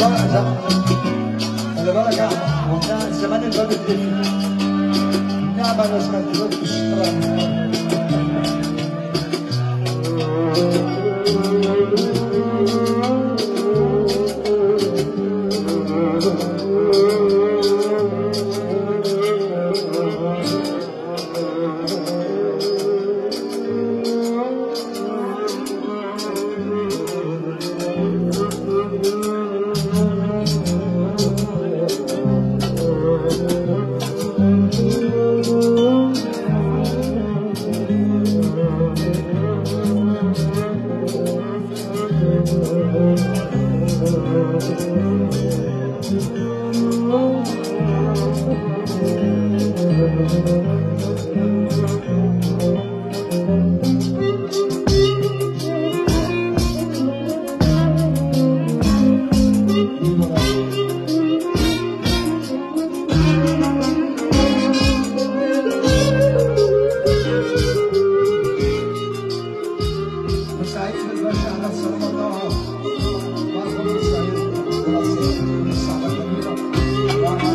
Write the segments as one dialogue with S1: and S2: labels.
S1: خلي بالك يا احمد وانت زمان الباب الدفي النعمة انا سمعت دلوقتي الشطرة سعيد الباشا احنا السلامة طبعا مرحبا بالسعيد خلاص الصحبة الكبيرة وانا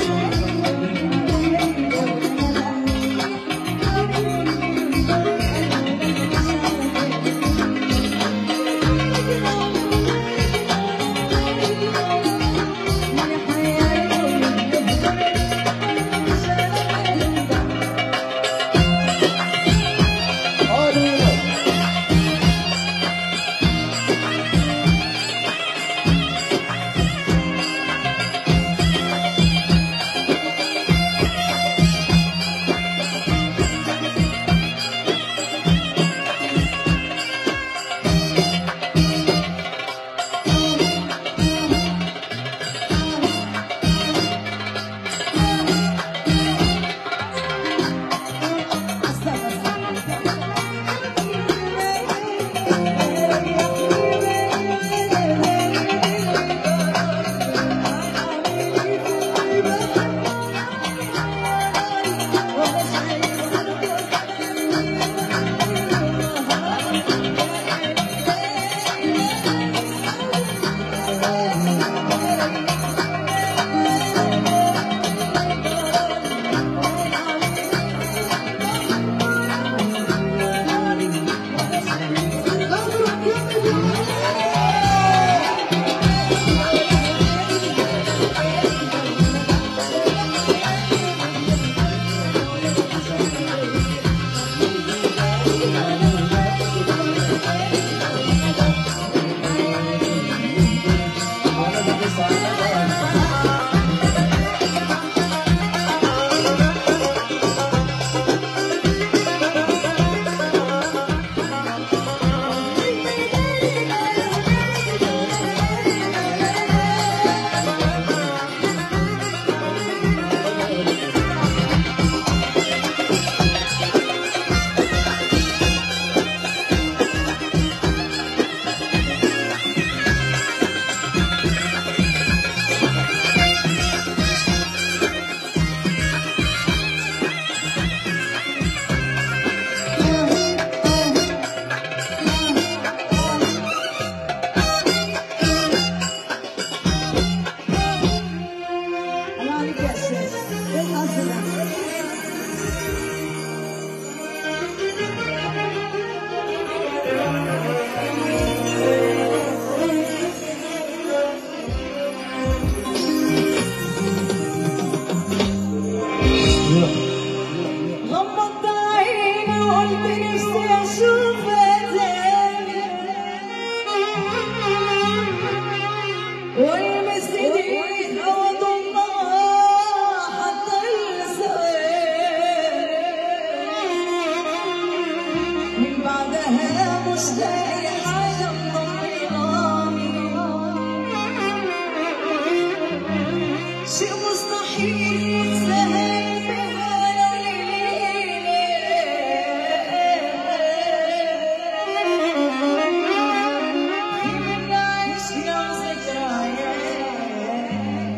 S2: غمضت عيني وقلت نفسي اشوفها تاني والمس ايديها واضمها حتى الثواني من بعدها مش لاقي حاجه مطمئناني شيء مستحيل يتسهل بها ليلة عشنا ذكريات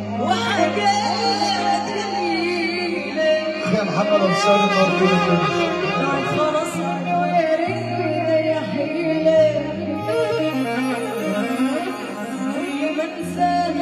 S2: وحاجات جميلة
S1: يا محمد انصاري نور كل الدنيا
S2: بعد خلاص ويا ريت يا حيلة كل ما انساها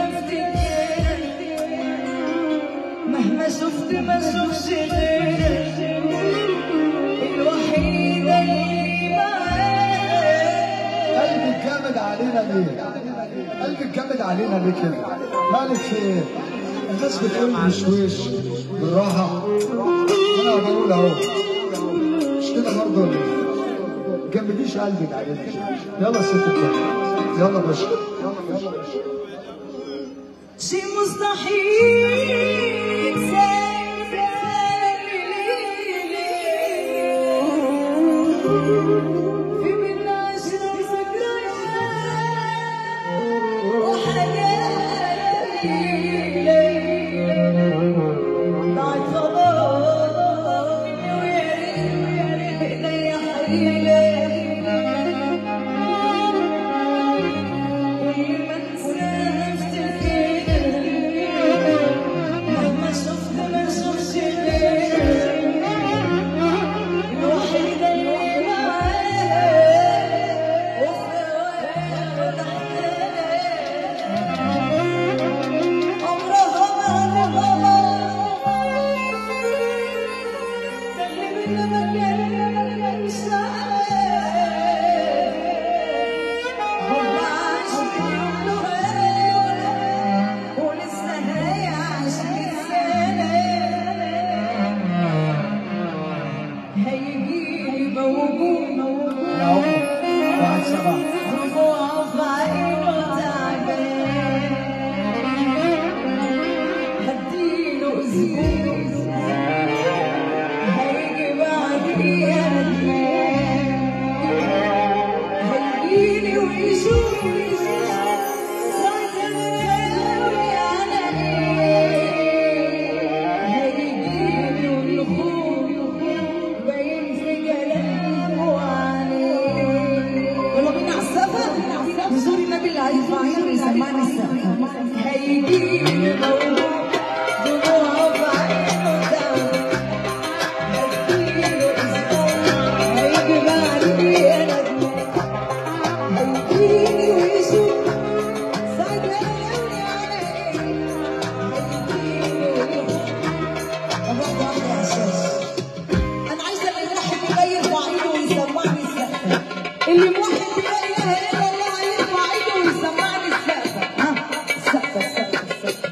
S1: علينا ليه؟ قلبك جامد علينا ليه كده؟ مالك في ايه؟ الناس بتقول بشويش بالراحة أنا بقول أهو مش كده برضه ولا إيه؟ جمديش قلبك علينا كده يلا ست الكل يلا باشا يلا باشا
S2: شيء مستحيل في من عشرة ذكريات وحاجات ضاعت خلاص ويا ريت ايديا حيلة كل ما انساها افتكر مهما شفت ما اشوفش غيرك الوحيدة اللي معاك وفي اوقات بحتاج عمرها ما هتغلط اللي بينا ما كانش هم عاش ولسه هيعيش سنة هيجيلي موجود
S1: يا عمر واحد سبعة
S2: دموعه في عينه تعبان هديله اسبوع هيجي بعديها ندمان هيجيلي ويشوف ساعتها ناوي على ايه هيجيلي والخوف باين في كلامه عليه يلا بينا على السفر نزور النبي اللي هيرفع عينه ويسمعنا السفر هيجيلي موجود دموعه في عينه تعبان هيجيله اسبوع هيجي بعديها ندمان هيجيلي ويشوف ساعتها ناوي على ايه هيجيلي والخوف أبغى واحدة يا شاش انا عايزه اللي موحد يبقى يرفع ايده ويسمعني السقفه اللي موحد بلا اله الا الله يرفع ايده ويسمعني السقفه ها السقفه السقفه السقفه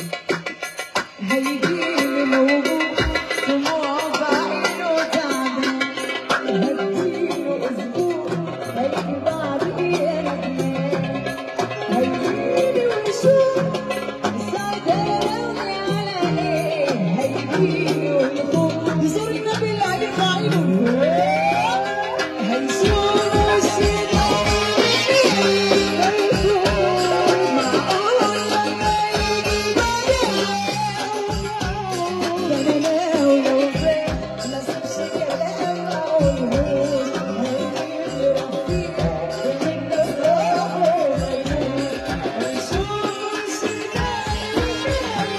S2: هيجيلي موجود دموعه في عينه تعبان هديله اسبوع هيجي بعديها ندمان هيجيلي ويشوف ساعتها ناوي على ايه هيجيلي والخوف يزور النبي اللي هيرفع عينه هيشوف الشيطان معقول لما يجي ده انا ناوي لو فات ما سابش كلام ما اقولهوش هيجيلي رفيق ومن نصرانه هيموت هيشوف الشيطان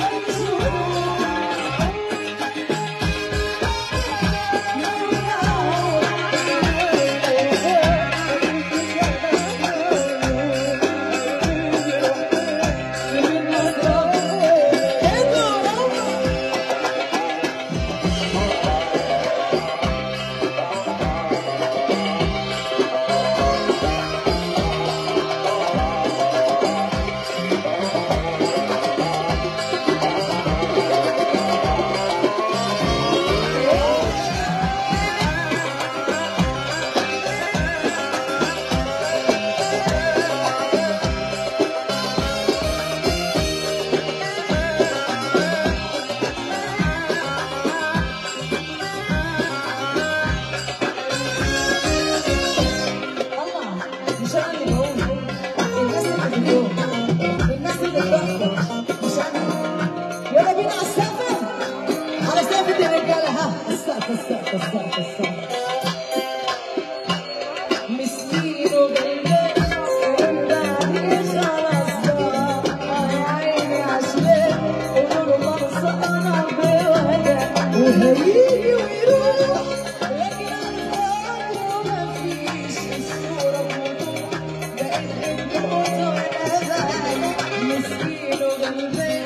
S2: الله مش انا اللي بقول الناس اللي بتقول الناس اللي بتحضر مش انا يلا بينا على السقف على سقف يا رجاله ها السقف السقف السقف السقف مسكين وغلبان وبعدين خلاص ضاع يا عيني عشان ونور مرصانة بوجع وهيجي ويروح لكن الفرق مفيش الصورة بوضوح بقيت بتموت وانا بعيد مسكين وغلبان